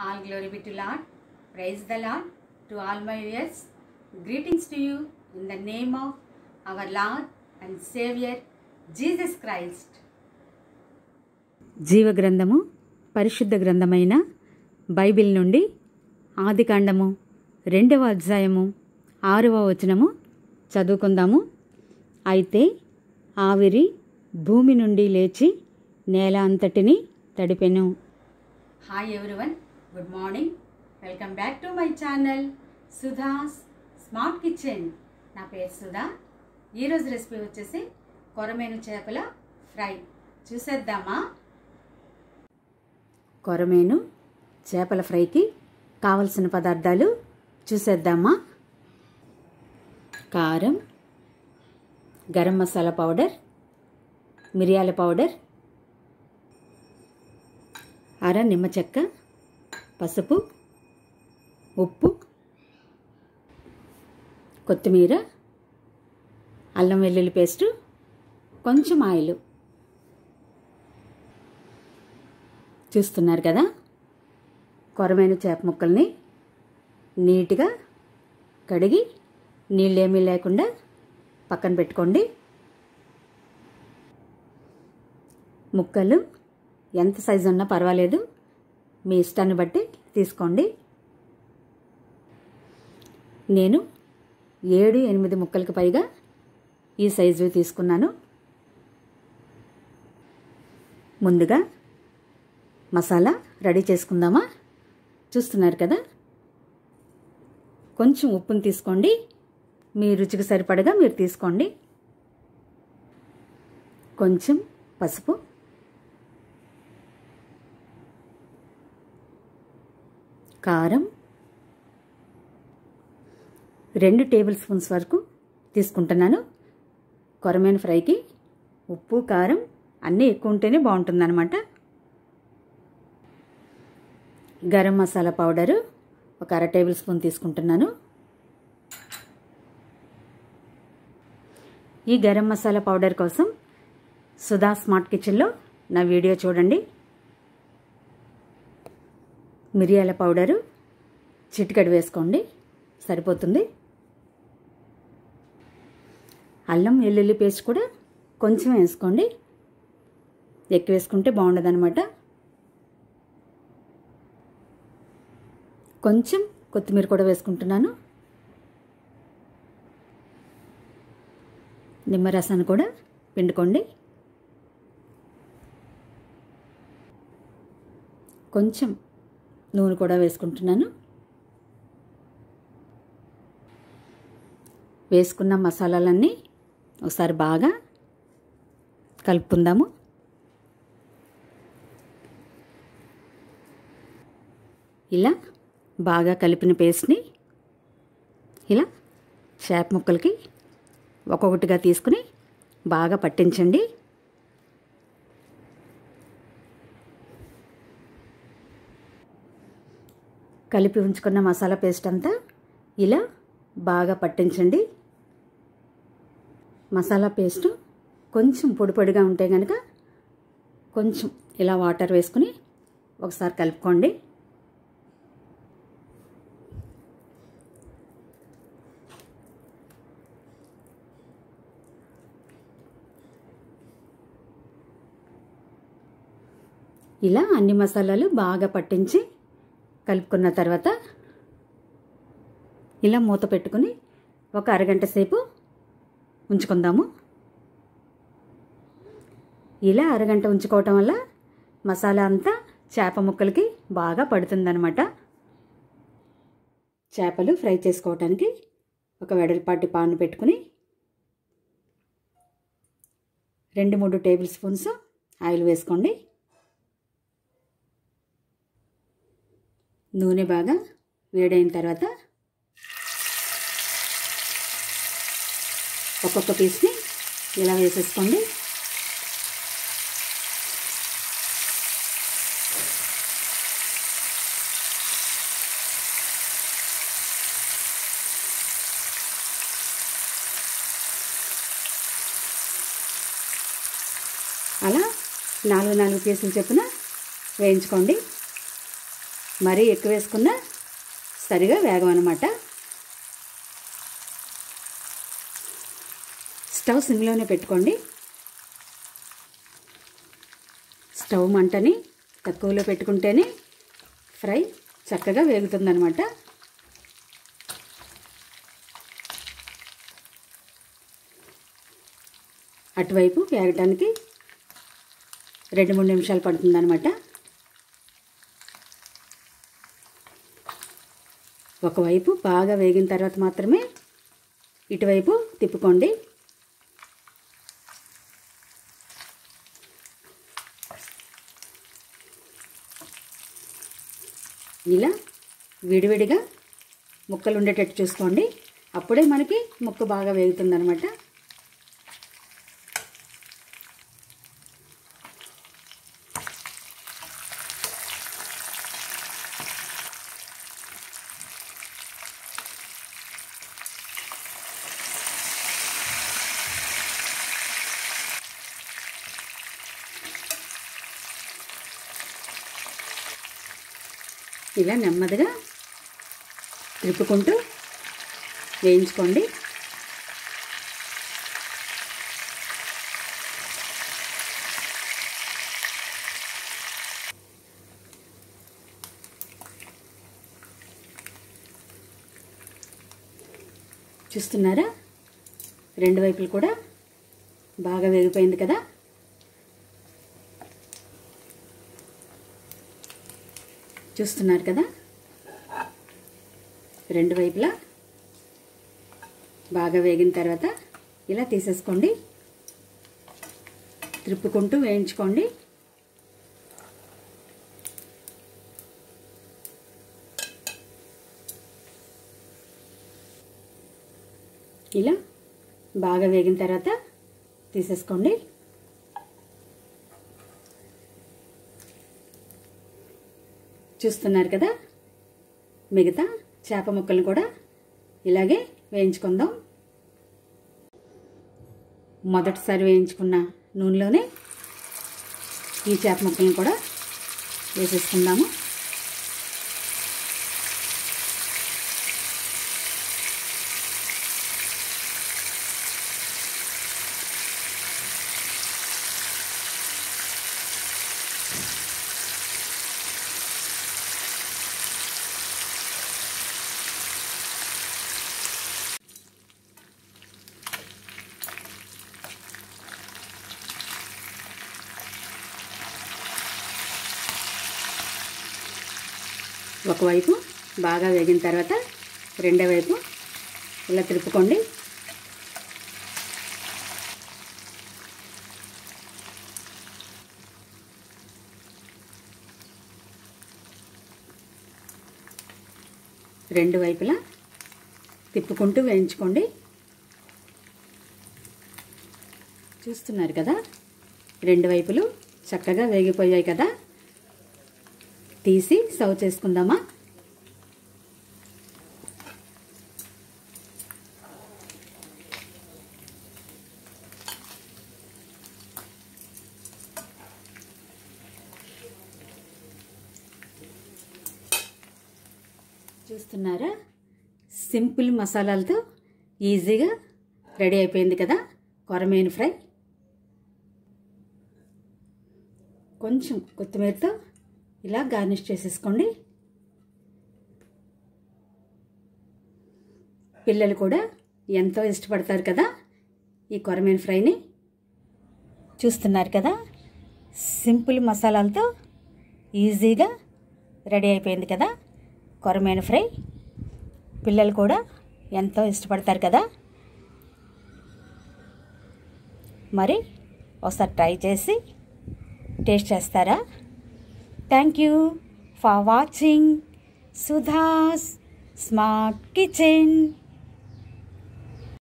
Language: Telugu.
All glory be to Lord. Praise the Lord. To all my ears, greetings to you in the name of our Lord and Savior Jesus Christ. జీవ గ్రంథము పరిశుద్ధ గ్రంథమైన బైబిల్ నుండి ఆదికాండము రెండవ అధ్యాయము ఆరవ వచనము చదువుకుందాము అయితే ఆవిరి భూమి నుండి లేచి నేల అంతటిని తడిపెను hi everyone good morning welcome back to my channel Sudha's smart kitchen నా పేరు సుధా ఈరోజు రెసిపీ వచ్చేసి కొరమేను చేపల ఫ్రై చూసేద్దామా కొరమేను చేపల ఫ్రైకి కావలసిన పదార్థాలు చూసేద్దామా కారం గరం మసాలా పౌడర్ మిరియాల పౌడర్ అర నిమ్మ చెక్క పసుపు ఉప్పు కొత్తిమీర అల్లం వెల్లుల్లి పేస్టు కొంచెం ఆయిల్ చూస్తున్నారు కదా కొరమైన చేప ముక్కల్ని నీట్గా కడిగి నీళ్ళేమీ లేకుండా పక్కన పెట్టుకోండి ముక్కలు ఎంత సైజు ఉన్నా పర్వాలేదు మీ ఇష్టాన్ని బట్టి తీసుకోండి నేను ఏడు ఎనిమిది ముక్కలకు పైగా ఈ సైజు తీసుకున్నాను ముందుగా మసాలా రెడీ చేసుకుందామా చూస్తున్నారు కదా కొంచెం ఉప్పుని తీసుకోండి మీ రుచికి సరిపడగా మీరు తీసుకోండి కొంచెం పసుపు కారం రెండు టేబుల్ స్పూన్స్ వరకు తీసుకుంటున్నాను కొరమైన ఫ్రైకి ఉప్పు కారం అన్నీ ఎక్కువ ఉంటేనే బాగుంటుందన్నమాట గరం మసాలా పౌడరు ఒక అర టేబుల్ స్పూన్ తీసుకుంటున్నాను ఈ గరం మసాలా పౌడర్ కోసం సుధా స్మార్ట్ కిచెన్లో నా వీడియో చూడండి మిరియాల పౌడరు చిటికడి వేసుకోండి సరిపోతుంది అల్లం వెల్లుల్లి పేస్ట్ కూడా కొంచెం వేసుకోండి ఎక్కువ వేసుకుంటే బాగుండదన్నమాట కొంచెం కొత్తిమీర కూడా వేసుకుంటున్నాను నిమ్మరసాన్ని కూడా పిండుకోండి కొంచెం నూనె కూడా వేసుకుంటున్నాను వేసుకున్న మసాలాలన్నీ ఒకసారి బాగా కలుపుకుందాము ఇలా బాగా కలిపిన పేస్ట్ని ఇలా చేప ముక్కలకి ఒక్కొక్కటిగా తీసుకుని బాగా పట్టించండి కలిపి ఉంచుకున్న మసాలా పేస్ట్ అంతా ఇలా బాగా పట్టించండి మసాలా పేస్ట్ కొంచెం పొడి పొడిగా ఉంటే కనుక కొంచెం ఇలా వాటర్ వేసుకుని ఒకసారి కలుపుకోండి ఇలా అన్ని మసాలాలు బాగా పట్టించి కలుపుకున్న తర్వాత ఇలా మూత పెట్టుకుని ఒక అరగంట సేపు ఉంచుకుందాము ఇలా అరగంట ఉంచుకోవటం వల్ల మసాలా అంతా చేప ముక్కలకి బాగా పడుతుందనమాట చేపలు ఫ్రై చేసుకోవటానికి ఒక వెడల్పాటి పాను పెట్టుకుని రెండు మూడు టేబుల్ స్పూన్స్ ఆయిల్ వేసుకోండి నూనె బాగా వేడైన తర్వాత ఒక్కొక్క పీస్ని ఇలా వేసేసుకోండి అలా నాలుగు నాలుగు పీసులు చొప్పున వేయించుకోండి మరీ ఎక్కువ వేసుకున్నా సరిగా వేగమన్నమాట స్టవ్ సిమ్లోనే పెట్టుకోండి స్టవ్ మంటని తక్కువలో పెట్టుకుంటేనే ఫ్రై చక్కగా వేగుతుందనమాట అటువైపు వేగటానికి రెండు మూడు నిమిషాలు పడుతుందన్నమాట ఒకవైపు బాగా వేగిన తర్వాత మాత్రమే ఇటువైపు తిప్పుకోండి ఇలా విడివిడిగా ముక్కలు ఉండేటట్టు చూసుకోండి అప్పుడే మనకి ముక్క బాగా వేగుతుందనమాట ఇలా నెమ్మదిగా తిప్పుకుంటూ వేయించుకోండి చూస్తున్నారా రెండు వైపులు కూడా బాగా వేగిపోయింది కదా చూస్తున్నారు కదా రెండు వైపులా బాగా వేగిన తర్వాత ఇలా తీసేసుకోండి త్రిప్పుకుంటూ వేయించుకోండి ఇలా బాగా వేగిన తర్వాత తీసేసుకోండి చూస్తున్నారు కదా మిగతా చేప ముక్కలను కూడా ఇలాగే వేయించుకుందాం మొదటిసారి వేయించుకున్న నూనెలోనే ఈ చేప ముక్కలను కూడా వేసేసుకుందాము ఒకవైపు బాగా వేగిన తర్వాత రెండో వైపు ఇలా తిరుపుకోండి రెండు వైపులా తిప్పుకుంటూ వేయించుకోండి చూస్తున్నారు కదా రెండు వైపులు చక్కగా వేగిపోయాయి కదా తీసి సర్వ్ చేసుకుందామా చూస్తున్నారా సింపుల్ మసాలాలతో ఈజీగా రెడీ అయిపోయింది కదా కొరమేను ఫ్రై కొంచెం కొత్తిమీరతో ఇలా గార్నిష్ చేసేసుకోండి పిల్లలు కూడా ఎంతో ఇష్టపడతారు కదా ఈ కొరమేను ఫ్రైని చూస్తున్నారు కదా సింపుల్ మసాలాలతో ఈజీగా రెడీ అయిపోయింది కదా కొరమేను ఫ్రై పిల్లలు కూడా ఎంతో ఇష్టపడతారు కదా మరి ఒకసారి ట్రై చేసి టేస్ట్ చేస్తారా thank you for watching Sudha's smart kitchen